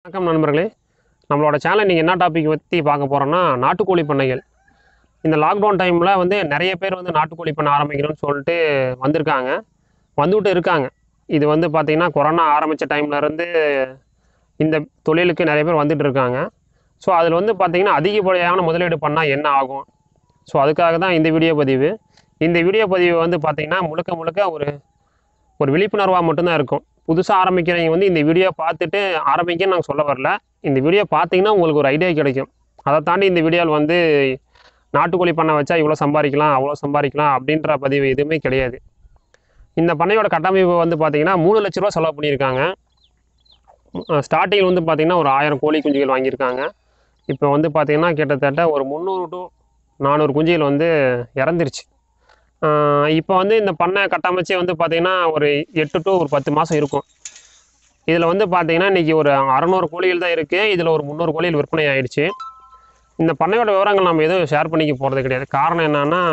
வணக்கம் நண்பர்களே நம்மளோட சேனல் நீங்கள் என்ன டாபிக் பற்றி பார்க்க போகிறோன்னா நாட்டுக்கோழி பண்ணைகள் இந்த லாக்டவுன் டைமில் வந்து நிறைய பேர் வந்து நாட்டுக்கோழி பண்ண ஆரம்பிக்கணும்னு சொல்லிட்டு வந்திருக்காங்க வந்துவிட்டு இருக்காங்க இது வந்து பார்த்திங்கன்னா கொரோனா ஆரம்பித்த டைம்லேருந்து இந்த தொழிலுக்கு நிறைய பேர் வந்துட்டு இருக்காங்க ஸோ அதில் வந்து பார்த்திங்கன்னா அதிகப்படியான முதலீடு பண்ணால் என்ன ஆகும் ஸோ அதுக்காக தான் இந்த வீடியோ பதிவு இந்த வீடியோ பதிவு வந்து பார்த்திங்கன்னா முழுக்க முழுக்க ஒரு ஒரு விழிப்புணர்வாக மட்டும்தான் இருக்கும் புதுசாக ஆரம்பிக்கிறவங்க வந்து இந்த வீடியோ பார்த்துட்டு ஆரம்பிக்கன்னு நாங்கள் சொல்ல வரல இந்த வீடியோ பார்த்தீங்கன்னா உங்களுக்கு ஒரு ஐடியா கிடைக்கும் அதை தாண்டி இந்த வீடியோவில் வந்து நாட்டுக்கோழி பண்ணை வச்சா இவ்வளோ சம்பாதிக்கலாம் அவ்வளோ சம்பாதிக்கலாம் அப்படின்ற பதிவு எதுவுமே கிடையாது இந்த பண்ணையோட கட்டமைப்பு வந்து பார்த்தீங்கன்னா மூணு லட்ச ரூபா செலவு பண்ணியிருக்காங்க ஸ்டார்டிங் வந்து பார்த்தீங்கன்னா ஒரு ஆயிரம் கோழி குஞ்சுகள் வாங்கியிருக்காங்க இப்போ வந்து பார்த்தீங்கன்னா கிட்டத்தட்ட ஒரு முந்நூறு டு நானூறு குஞ்சுகள் வந்து இறந்துருச்சு இப்போ வந்து இந்த பண்ணை கட்டமைச்சே வந்து பார்த்தீங்கன்னா ஒரு எட்டு டு ஒரு பத்து மாதம் இருக்கும் இதில் வந்து பார்த்தீங்கன்னா இன்றைக்கி ஒரு அறநூறு கோழிகள் தான் இருக்குது இதில் ஒரு முந்நூறு கோழிகள் விற்பனை ஆயிடுச்சு இந்த பண்ணையோட விவரங்கள் நம்ம எதுவும் ஷேர் பண்ணிக்க போகிறது கிடையாது காரணம் என்னன்னா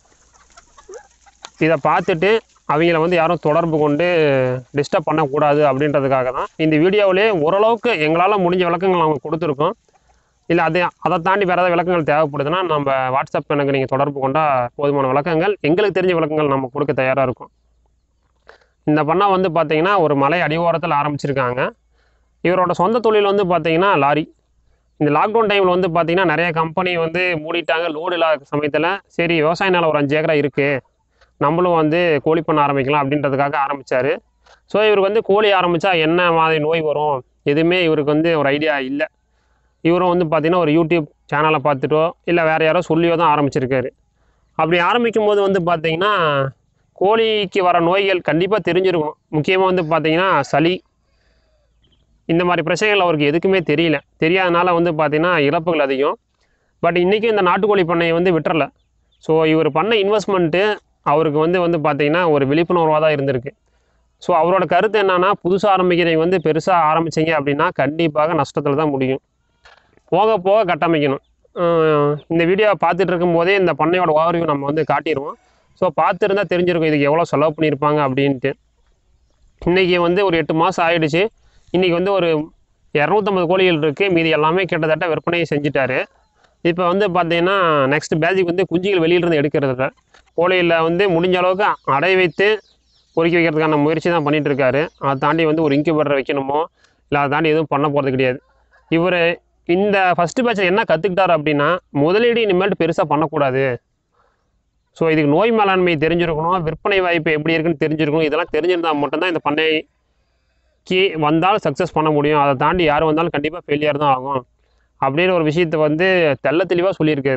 இதை பார்த்துட்டு அவங்கள வந்து யாரும் தொடர்பு கொண்டு டிஸ்டர்ப் பண்ணக்கூடாது அப்படின்றதுக்காக தான் இந்த வீடியோவிலே ஓரளவுக்கு எங்களால் முடிஞ்ச விளக்கங்கள் அவங்க கொடுத்துருக்கோம் இல்லை அது அதை தாண்டி வேறு ஏதாவது விளக்கங்கள் தேவைப்படுதுன்னா நம்ம வாட்ஸ்அப் எனக்கு நீங்கள் தொடர்பு கொண்டால் போதுமான விளக்கங்கள் எங்களுக்கு தெரிஞ்ச விளக்கங்கள் நம்ம கொடுக்க தயாராக இருக்கும் இந்த பண்ணை வந்து பார்த்தீங்கன்னா ஒரு மலை அடிவாரத்தில் ஆரம்பிச்சிருக்காங்க இவரோட சொந்த தொழில் வந்து பார்த்தீங்கன்னா லாரி இந்த லாக்டவுன் டைமில் வந்து பார்த்தீங்கன்னா நிறைய கம்பெனி வந்து மூடிட்டாங்க லோடு இல்லாத சமயத்தில் சரி விவசாய நிலம் ஒரு அஞ்சு ஏக்கரா இருக்குது நம்மளும் வந்து கோழி பண்ண ஆரம்பிக்கலாம் அப்படின்றதுக்காக ஆரம்பித்தார் ஸோ இவருக்கு வந்து கோழி ஆரம்பித்தா என்ன மாதிரி நோய் வரும் எதுவுமே இவருக்கு வந்து ஒரு ஐடியா இல்லை இவரும் வந்து பார்த்தீங்கன்னா ஒரு யூடியூப் சேனலை பார்த்துட்டோ இல்லை வேறு யாரோ சொல்லியோ தான் ஆரம்பிச்சிருக்காரு அப்படி ஆரம்பிக்கும் போது வந்து பார்த்தீங்கன்னா கோழிக்கு வர நோய்கள் கண்டிப்பாக தெரிஞ்சிருக்கும் முக்கியமாக வந்து பார்த்தீங்கன்னா சளி இந்த மாதிரி பிரச்சனைகள் அவருக்கு எதுக்குமே தெரியல தெரியாதனால வந்து பார்த்தீங்கன்னா இறப்புகள் அதிகம் பட் இன்றைக்கும் இந்த நாட்டுக்கோழி பண்ணையை வந்து விட்டுறல ஸோ இவர் பண்ண இன்வெஸ்ட்மெண்ட்டு அவருக்கு வந்து வந்து பார்த்தீங்கன்னா ஒரு விழிப்புணர்வாக தான் இருந்திருக்கு ஸோ அவரோட கருத்து என்னன்னா புதுசாக ஆரம்பிக்கிறவங்க வந்து பெருசாக ஆரம்பிச்சீங்க அப்படின்னா கண்டிப்பாக நஷ்டத்தில் தான் முடியும் போக போக கட்டமைக்கணும் அஹ் இந்த வீடியோவை பார்த்துட்டு இருக்கும்போதே இந்த பண்ணையோட ஓவர்வியூ நம்ம வந்து காட்டிடுவோம் ஸோ பார்த்துருந்தா தெரிஞ்சிருக்கும் இதுக்கு எவ்வளோ செலவு பண்ணியிருப்பாங்க அப்படின்ட்டு இன்றைக்கி வந்து ஒரு எட்டு மாதம் ஆயிடுச்சு இன்றைக்கி வந்து ஒரு இரநூத்தம்பது கோழிகள் இருக்குது மீதி எல்லாமே கிட்டத்தட்ட விற்பனையை செஞ்சுட்டாரு இப்போ வந்து பார்த்தீங்கன்னா நெக்ஸ்ட் பேட்சுக்கு வந்து குஞ்சுகள் வெளியிலிருந்து எடுக்கிறது இல்ல. கோழியில் வந்து முடிஞ்ச அளவுக்கு அடை வைத்து பொறுக்கி வைக்கிறதுக்கான முயற்சி தான் பண்ணிட்டு இருக்காரு அதை தாண்டி வந்து ஒரு இன்குபேட்டர் வைக்கணுமோ இல்லை அதை தாண்டி எதுவும் பண்ண போகிறது கிடையாது இவர் இந்த ஃபஸ்ட்டு பேட்சில் என்ன கற்றுக்கிட்டார் அப்படின்னா முதலீடு இனிமேல் பெருசாக பண்ணக்கூடாது ஸோ இதுக்கு நோய் மேலாண்மை தெரிஞ்சிருக்கணும் விற்பனை வாய்ப்பு எப்படி இருக்குன்னு தெரிஞ்சிருக்கணும் இதெல்லாம் தெரிஞ்சிருந்தால் மட்டும்தான் இந்த பண்ணைக்கு வந்தால் சக்ஸஸ் பண்ண முடியும் அதை தாண்டி யார் வந்தாலும் கண்டிப்பாக ஃபெயிலியர் தான் ஆகும் அப்படின்ற ஒரு விஷயத்தை வந்து தெள்ள தெளிவாக சொல்லியிருக்காரு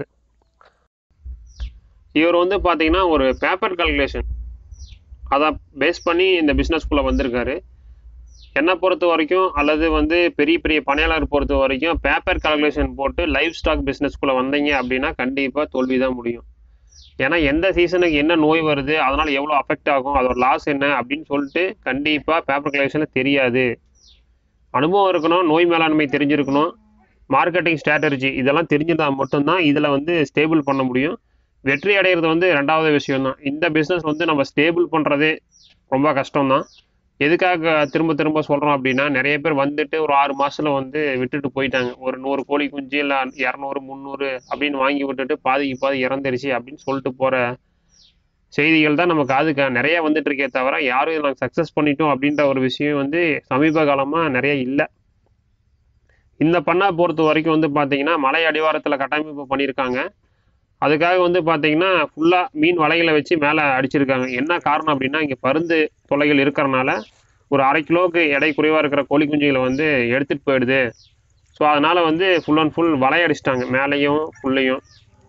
இவர் வந்து பார்த்தீங்கன்னா ஒரு பேப்பர் கால்குலேஷன் அதை பேஸ் பண்ணி இந்த பிஸ்னஸ்குள்ளே வந்திருக்காரு என்னை பொறுத்த வரைக்கும் அல்லது வந்து பெரிய பெரிய பணியாளர் பொறுத்த வரைக்கும் பேப்பர் கால்குலேஷன் போட்டு லைஃப் ஸ்டாக் பிஸ்னஸ்குள்ளே வந்தீங்க அப்படின்னா கண்டிப்பாக தோல்வி தான் முடியும் ஏன்னா எந்த சீசனுக்கு என்ன நோய் வருது அதனால் எவ்வளோ அஃபெக்ட் ஆகும் அதோட லாஸ் என்ன அப்படின்னு சொல்லிட்டு கண்டிப்பாக பேப்பர் கால்குலேஷனில் தெரியாது அனுபவம் இருக்கணும் நோய் மேலாண்மை தெரிஞ்சிருக்கணும் மார்க்கெட்டிங் ஸ்ட்ராட்டஜி இதெல்லாம் தெரிஞ்சிருந்தால் மட்டும்தான் இதில் வந்து ஸ்டேபிள் பண்ண முடியும் வெற்றி அடைகிறது வந்து ரெண்டாவது விஷயம் தான் இந்த பிஸ்னஸ் வந்து நம்ம ஸ்டேபிள் பண்ணுறதே ரொம்ப கஷ்டம்தான் எதுக்காக திரும்ப திரும்ப சொல்கிறோம் அப்படின்னா நிறைய பேர் வந்துட்டு ஒரு ஆறு மாதத்தில் வந்து விட்டுட்டு போயிட்டாங்க ஒரு நூறு கோழி குஞ்சு இல்லை இரநூறு முந்நூறு அப்படின்னு வாங்கி விட்டுட்டு பாதிக்கு பாதி இறந்துருச்சு அப்படின்னு சொல்லிட்டு போகிற செய்திகள் தான் நம்ம காதுக்கு நிறைய வந்துட்டு இருக்கே தவிர யாரும் நாங்கள் சக்ஸஸ் பண்ணிட்டோம் அப்படின்ற ஒரு விஷயம் வந்து சமீப காலமாக நிறைய இல்லை இந்த பண்ணை பொறுத்த வரைக்கும் வந்து பார்த்தீங்கன்னா மலை அடிவாரத்தில் கட்டமைப்பு பண்ணியிருக்காங்க அதுக்காக வந்து பார்த்தீங்கன்னா ஃபுல்லாக மீன் வலைகளை வச்சு மேலே அடிச்சிருக்காங்க என்ன காரணம் அப்படின்னா இங்கே பருந்து தொலைகள் இருக்கிறனால ஒரு அரை கிலோவுக்கு எடை குறைவாக இருக்கிற கோழி குஞ்சுகளை வந்து எடுத்துகிட்டு போயிடுது ஸோ அதனால் வந்து ஃபுல் அண்ட் ஃபுல் வலை அடிச்சிட்டாங்க மேலேயும் ஃபுல்லையும்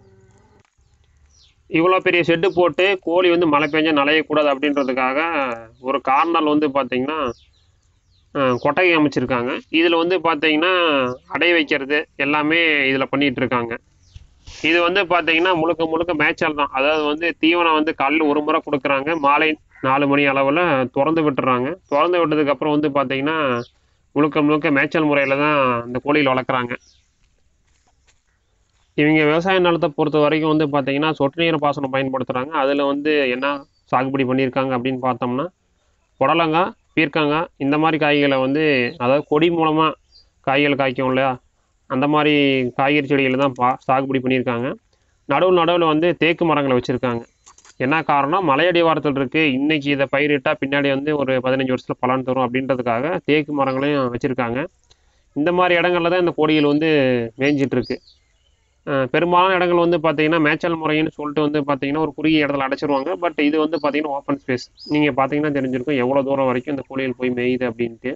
இவ்வளோ பெரிய ஷெட்டு போட்டு கோழி வந்து மழை பெஞ்சா நனையக்கூடாது அப்படின்றதுக்காக ஒரு கார்னர் வந்து பார்த்தீங்கன்னா அஹ், கொட்டகை அமைச்சிருக்காங்க இதில் வந்து பார்த்தீங்கன்னா அடை வைக்கிறது எல்லாமே இதில் பண்ணிகிட்டு இருக்காங்க இது வந்து பார்த்தீங்கன்னா முழுக்க முழுக்க மேய்ச்சல் தான் அதாவது வந்து தீவனம் வந்து காலையில் ஒரு முறை கொடுக்குறாங்க மாலை நாலு மணி அளவில் திறந்து விட்டுறாங்க திறந்து விட்டதுக்கப்புறம் வந்து பார்த்தீங்கன்னா முழுக்க முழுக்க மேய்ச்சல் முறையில் தான் இந்த கோழிகள் வளர்க்குறாங்க இவங்க விவசாய நிலத்தை பொறுத்த வரைக்கும் வந்து பார்த்தீங்கன்னா சொட்டு நீர் பாசனம் பயன்படுத்துகிறாங்க அதில் வந்து என்ன சாகுபடி பண்ணியிருக்காங்க அப்படின்னு பார்த்தோம்னா புடலங்காய் பீர்க்கங்காய் இந்த மாதிரி காய்களை வந்து அதாவது கொடி மூலமாக காய்கள் காய்க்கும் இல்லையா அந்த மாதிரி காய்கறி செடிகளை தான் பா சாகுபடி பண்ணியிருக்காங்க நடுவில் நடுவில் வந்து தேக்கு மரங்களை வச்சுருக்காங்க என்ன காரணம் மலையடி வாரத்தில் இருக்குது இன்றைக்கி இதை பயிரிட்டால் பின்னாடி வந்து ஒரு பதினஞ்சு வருஷத்தில் பலன் தரும் அப்படின்றதுக்காக தேக்கு மரங்களையும் வச்சுருக்காங்க இந்த மாதிரி இடங்கள்ல தான் இந்த கோழிகள் வந்து மேய்ஞ்சிட்டு இருக்கு அஹ் பெரும்பாலான இடங்கள் வந்து பார்த்தீங்கன்னா மேய்ச்சல் முறைன்னு சொல்லிட்டு வந்து பார்த்தீங்கன்னா ஒரு குறுகிய இடத்துல அடைச்சிருவாங்க பட் இது வந்து பார்த்தீங்கன்னா ஓப்பன் ஸ்பேஸ் நீங்கள் பார்த்தீங்கன்னா தெரிஞ்சிருக்கும் எவ்வளோ தூரம் வரைக்கும் இந்த கோழிகள் போய் மேயுது அப்படின்ட்டு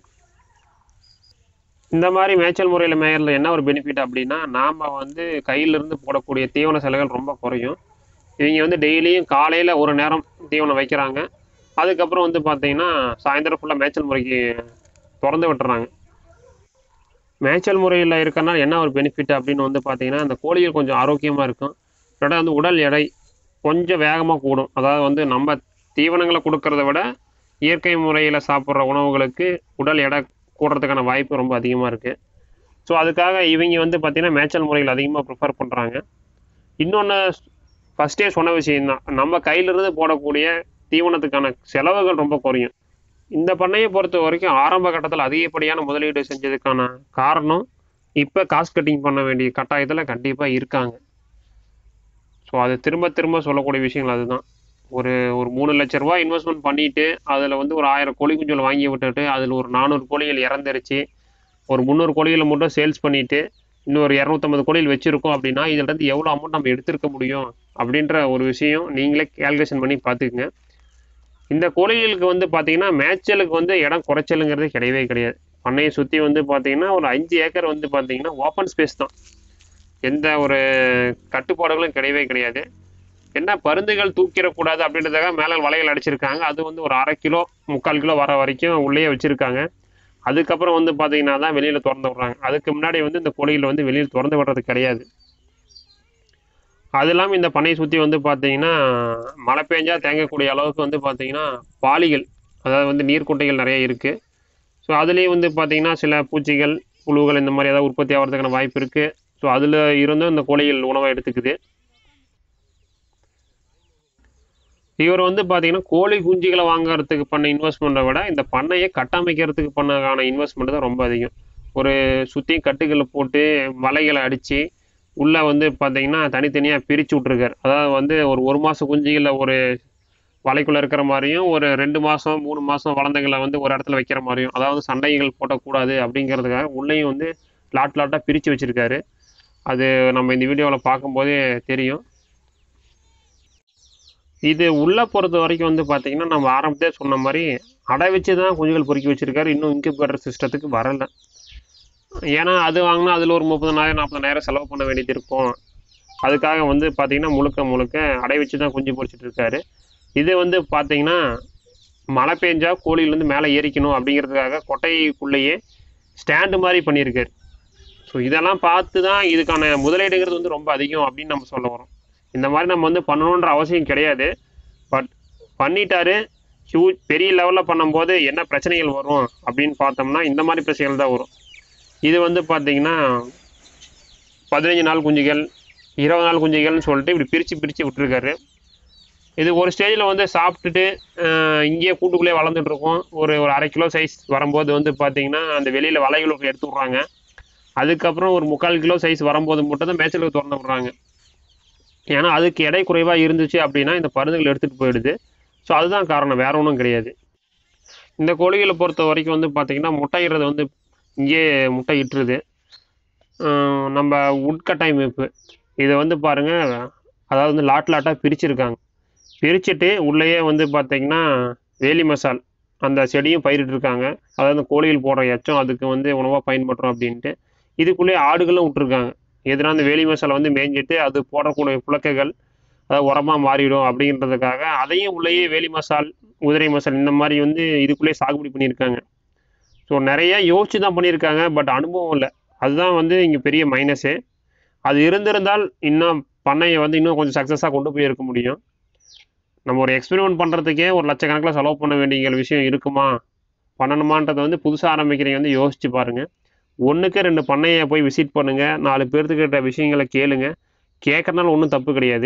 இந்த மாதிரி மேய்ச்சல் முறையில் மேயறதுல என்ன ஒரு பெனிஃபிட் அப்படின்னா நாம் வந்து கையிலிருந்து போடக்கூடிய தீவன செலவுகள் ரொம்ப குறையும் இவங்க வந்து டெய்லியும் காலையில் ஒரு நேரம் தீவனம் வைக்கிறாங்க அதுக்கப்புறம் வந்து பார்த்தீங்கன்னா சாயந்தரம் ஃபுல்லாக மேய்ச்சல் முறைக்கு திறந்து விட்டுறாங்க மேய்ச்சல் முறையில் இருக்கறனால என்ன ஒரு பெனிஃபிட் அப்படின்னு வந்து பார்த்தீங்கன்னா அந்த கோழிகள் கொஞ்சம் ஆரோக்கியமாக இருக்கும் ரெண்டாவது வந்து உடல் எடை கொஞ்சம் வேகமாக கூடும் அதாவது வந்து நம்ம தீவனங்களை கொடுக்கறத விட இயற்கை முறையில் சாப்பிட்ற உணவுகளுக்கு உடல் எடை கூடுறதுக்கான வாய்ப்பு ரொம்ப அதிகமாக இருக்குது ஸோ அதுக்காக இவங்க வந்து பார்த்திங்கன்னா மேய்ச்சல் முறையில் அதிகமாக ப்ரிஃபர் பண்ணுறாங்க இன்னொன்று ஃபஸ்ட்டே சொன்ன விஷயம்தான் நம்ம கையிலிருந்து போடக்கூடிய தீவனத்துக்கான செலவுகள் ரொம்ப குறையும் இந்த பண்ணையை பொறுத்த வரைக்கும் ஆரம்ப கட்டத்தில் அதிகப்படியான முதலீடு செஞ்சதுக்கான காரணம் இப்போ காஸ்ட் கட்டிங் பண்ண வேண்டிய கட்டாயத்தில் கண்டிப்பாக இருக்காங்க ஸோ அது திரும்ப திரும்ப சொல்லக்கூடிய விஷயங்கள் அதுதான் ஒரு ஒரு மூணு லட்ச ரூபா இன்வெஸ்ட்மெண்ட் பண்ணிட்டு அதில் வந்து ஒரு ஆயிரம் கோழி குஞ்சுகள் வாங்கி விட்டுட்டு அதில் ஒரு நானூறு கோழிகள் இறந்துருச்சு ஒரு முந்நூறு கோழிகளை மட்டும் சேல்ஸ் பண்ணிட்டு இன்னும் ஒரு இரநூத்தம்பது கோழிகள் வச்சுருக்கோம் அப்படின்னா இதுலேருந்து எவ்வளோ அமௌண்ட் நம்ம எடுத்திருக்க முடியும் அப்படின்ற ஒரு விஷயம் நீங்களே கேல்குலேஷன் பண்ணி பார்த்துக்குங்க இந்த கோழிகளுக்கு வந்து பார்த்தீங்கன்னா மேய்ச்சலுக்கு வந்து இடம் குறைச்சலுங்கிறது கிடையவே கிடையாது பண்ணையை சுற்றி வந்து பார்த்தீங்கன்னா ஒரு அஞ்சு ஏக்கர் வந்து பார்த்தீங்கன்னா ஓப்பன் ஸ்பேஸ் தான் எந்த ஒரு கட்டுப்பாடுகளும் கிடையவே கிடையாது என்ன பருந்துகள் தூக்கிடக்கூடாது அப்படின்றதுக்காக மேலே வலைகள் அடிச்சிருக்காங்க அது வந்து ஒரு அரை கிலோ முக்கால் கிலோ வர வரைக்கும் உள்ளேயே வச்சுருக்காங்க அதுக்கப்புறம் வந்து பார்த்தீங்கன்னா தான் வெளியில் திறந்து விட்றாங்க அதுக்கு முன்னாடி வந்து இந்த கோழிகள் வந்து வெளியில் திறந்து விடுறது கிடையாது அது இல்லாமல் இந்த பண்ணையை சுற்றி வந்து பார்த்தீங்கன்னா மழை பெஞ்சா தேங்கக்கூடிய அளவுக்கு வந்து பார்த்தீங்கன்னா பாலிகள் அதாவது வந்து நீர்க்குட்டைகள் நிறைய இருக்குது ஸோ அதுலேயும் வந்து பார்த்தீங்கன்னா சில பூச்சிகள் புழுகள் இந்த மாதிரி ஏதாவது உற்பத்தி ஆகிறதுக்கான வாய்ப்பு இருக்குது ஸோ அதில் இருந்தும் இந்த கோழிகள் உணவை எடுத்துக்குது இவர் வந்து பார்த்தீங்கன்னா கோழி குஞ்சுகளை வாங்குறதுக்கு பண்ண இன்வெஸ்ட்மெண்ட்டை விட இந்த பண்ணையை கட்டமைக்கிறதுக்கு பண்ணக்கான இன்வெஸ்ட்மெண்ட் தான் ரொம்ப அதிகம் ஒரு சுற்றி கட்டுகளை போட்டு வலைகளை அடித்து உள்ளே வந்து பார்த்தீங்கன்னா தனித்தனியாக பிரித்து விட்ருக்காரு அதாவது வந்து ஒரு ஒரு மாதம் குஞ்சுகளை ஒரு வலைக்குள்ளே இருக்கிற மாதிரியும் ஒரு ரெண்டு மாதம் மூணு மாதம் வளர்ந்தங்களை வந்து ஒரு இடத்துல வைக்கிற மாதிரியும் அதாவது சண்டைகள் போட்டக்கூடாது அப்படிங்கிறதுக்காக உள்ளேயும் வந்து லாட் லாட்டாக பிரித்து வச்சுருக்காரு அது நம்ம இந்த வீடியோவில் பார்க்கும்போதே தெரியும் இது உள்ளே பொறுத்த வரைக்கும் வந்து பார்த்தீங்கன்னா நம்ம ஆரம்பத்தே சொன்ன மாதிரி அடை வச்சு தான் குஞ்சுகள் பொறுக்கி வச்சுருக்காரு இன்னும் இன்குபேட்டர் சிஸ்டத்துக்கு வரல ஏன்னா அது வாங்கினா அதில் ஒரு முப்பதனாயிரம் நாற்பதனாயிரம் செலவு பண்ண வேண்டியது இருக்கும் அதுக்காக வந்து பார்த்தீங்கன்னா முழுக்க முழுக்க அடை வச்சு தான் குஞ்சு பொறிச்சிட்டு இருக்காரு இது வந்து பார்த்தீங்கன்னா மழை பெஞ்சா கோழியிலேருந்து மேலே ஏறிக்கணும் அப்படிங்கிறதுக்காக கொட்டைக்குள்ளேயே ஸ்டாண்டு மாதிரி பண்ணியிருக்காரு ஸோ இதெல்லாம் பார்த்து தான் இதுக்கான முதலீடுங்கிறது வந்து ரொம்ப அதிகம் அப்படின்னு நம்ம சொல்ல வரோம் இந்த மாதிரி நம்ம வந்து பண்ணணுன்ற அவசியம் கிடையாது பட் பண்ணிட்டாரு ஹியூ பெரிய லெவலில் பண்ணும்போது என்ன பிரச்சனைகள் வரும் அப்படின்னு பார்த்தோம்னா இந்த மாதிரி பிரச்சனைகள் தான் வரும் இது வந்து பார்த்தீங்கன்னா பதினஞ்சு நாள் குஞ்சுகள் இருபது நாள் குஞ்சுகள்னு சொல்லிட்டு இப்படி பிரித்து பிரித்து விட்டுருக்காரு இது ஒரு ஸ்டேஜில் வந்து சாப்பிட்டுட்டு ஆஹ், இங்கேயே கூட்டுக்குள்ளேயே வளர்ந்துட்டு இருக்கும் ஒரு ஒரு அரை கிலோ சைஸ் வரும்போது வந்து பார்த்தீங்கன்னா அந்த வெளியில் வலைகளுக்கு எடுத்து விட்றாங்க அதுக்கப்புறம் ஒரு முக்கால் கிலோ சைஸ் வரும்போது மட்டும் தான் மேய்ச்சலுக்கு திறந்து விட்றாங்க ஏன்னா அதுக்கு எடை குறைவாக இருந்துச்சு அப்படின்னா இந்த பருந்துகள் எடுத்துகிட்டு போயிடுது ஸோ அதுதான் காரணம் வேற ஒன்றும் கிடையாது இந்த கோழிகளை பொறுத்த வரைக்கும் வந்து பார்த்திங்கன்னா முட்டையிடுறது வந்து இங்கே முட்டை இட்டுருது ஆஹ் நம்ம உட்கட்டமைப்பு இதை வந்து பாருங்கள் அதாவது வந்து லாட் லாட்டாக பிரிச்சிருக்காங்க பிரிச்சுட்டு உள்ளேயே வந்து பார்த்திங்கன்னா வேலி மசால் அந்த செடியும் பயிரிட்டிருக்காங்க அதாவது கோழிகள் போடுற எச்சம் அதுக்கு வந்து உணவாக பயன்படுறோம் அப்படின்ட்டு இதுக்குள்ளேயே ஆடுகளும் விட்டுருக்காங்க எதுனா அந்த வேலி மசாலா வந்து மேய்ஞ்சிட்டு அது போடக்கூடிய புழக்கைகள் அதாவது உரமாக மாறிடும் அப்படின்றதுக்காக அதையும் உள்ளேயே வேலி மசால் குதிரை மசால் இந்த மாதிரி வந்து இதுக்குள்ளேயே சாகுபடி பண்ணியிருக்காங்க ஸோ நிறைய யோசிச்சு தான் பண்ணியிருக்காங்க பட் அனுபவம் இல்லை அதுதான் வந்து இங்கே பெரிய மைனஸு அது இருந்திருந்தால் இன்னும் பண்ணையை வந்து இன்னும் கொஞ்சம் சக்ஸஸாக கொண்டு போயிருக்க முடியும் நம்ம ஒரு எக்ஸ்பெரிமெண்ட் பண்ணுறதுக்கே ஒரு லட்சக்கணக்கில் செலவு பண்ண வேண்டிய விஷயம் இருக்குமா பண்ணணுமான்றதை வந்து புதுசாக ஆரம்பிக்கிறீங்க வந்து யோசிச்சு பாருங்கள் ஒன்றுக்கு ரெண்டு பண்ணையை போய் விசிட் பண்ணுங்கள் நாலு பேர்த்துக்கிட்ட விஷயங்களை கேளுங்க கேட்கறதுனால ஒன்றும் தப்பு கிடையாது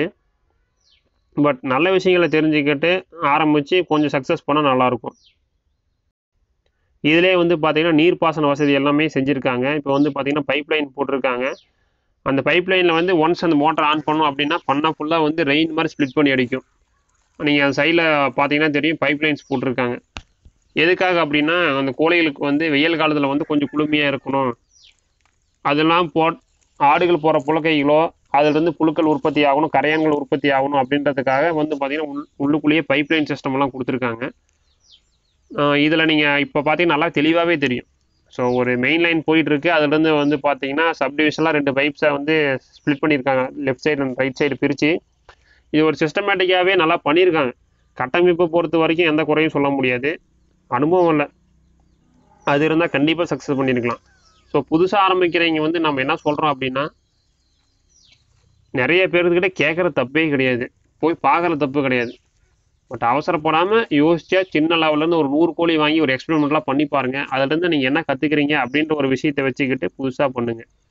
பட் நல்ல விஷயங்களை தெரிஞ்சுக்கிட்டு ஆரம்பித்து கொஞ்சம் சக்ஸஸ் பண்ணால் நல்லாயிருக்கும் இதிலே வந்து பார்த்தீங்கன்னா நீர்ப்பாசன வசதி எல்லாமே செஞ்சுருக்காங்க இப்போ வந்து பார்த்தீங்கன்னா பைப் லைன் போட்டிருக்காங்க அந்த பைப் லைனில் வந்து ஒன்ஸ் அந்த மோட்டர் ஆன் பண்ணோம் அப்படின்னா பண்ணால் ஃபுல்லாக வந்து ரெயின் மாதிரி ஸ்ப்ளிட் பண்ணி அடிக்கும் நீங்கள் அந்த சைடில் பார்த்தீங்கன்னா தெரியும் பைப் லைன்ஸ் போட்டிருக்காங்க எதுக்காக அப்படின்னா அந்த கோழிகளுக்கு வந்து வெயில் காலத்தில் வந்து கொஞ்சம் குளுமையாக இருக்கணும் அதெல்லாம் போட் ஆடுகள் போகிற புழக்கைகளோ அதிலிருந்து புழுக்கள் உற்பத்தி ஆகணும் கரையான்கள் உற்பத்தி ஆகணும் அப்படின்றதுக்காக வந்து பார்த்தீங்கன்னா உள் உள்ளுக்குள்ளேயே பைப் லைன் சிஸ்டம் எல்லாம் கொடுத்துருக்காங்க இதில் நீங்கள் இப்போ பார்த்தீங்கன்னா நல்லா தெளிவாகவே தெரியும் ஸோ ஒரு மெயின் லைன் போயிட்டுருக்கு அதுலேருந்து வந்து பார்த்தீங்கன்னா சப்டிவிஷன்லாம் ரெண்டு பைப்ஸை வந்து ஸ்ப்ளிட் பண்ணியிருக்காங்க left side and right side பிரித்து இது ஒரு சிஸ்டமேட்டிக்காகவே நல்லா பண்ணியிருக்காங்க கட்டமைப்பை பொறுத்த வரைக்கும் எந்த குறையும் சொல்ல முடியாது அனுபவம் இல்லை அது இருந்தால் கண்டிப்பாக சக்ஸஸ் பண்ணியிருக்கலாம் ஸோ புதுசாக ஆரம்பிக்கிறவங்க வந்து நம்ம என்ன சொல்கிறோம் அப்படின்னா நிறைய பேர்த்துக்கிட்ட கேட்குற தப்பே கிடையாது போய் பார்க்குற தப்பு கிடையாது பட் அவசரப்படாமல் யோசிச்சா சின்ன லெவல்லேருந்து ஒரு நூறு கோழி வாங்கி ஒரு எக்ஸ்பெரிமெண்ட்லாம் பண்ணி பாருங்கள் அதுலேருந்து நீங்கள் என்ன கற்றுக்கிறீங்க அப்படின்ற ஒரு விஷயத்தை வச்சுக்கிட்டு புதுசாக பண்ணுங்கள்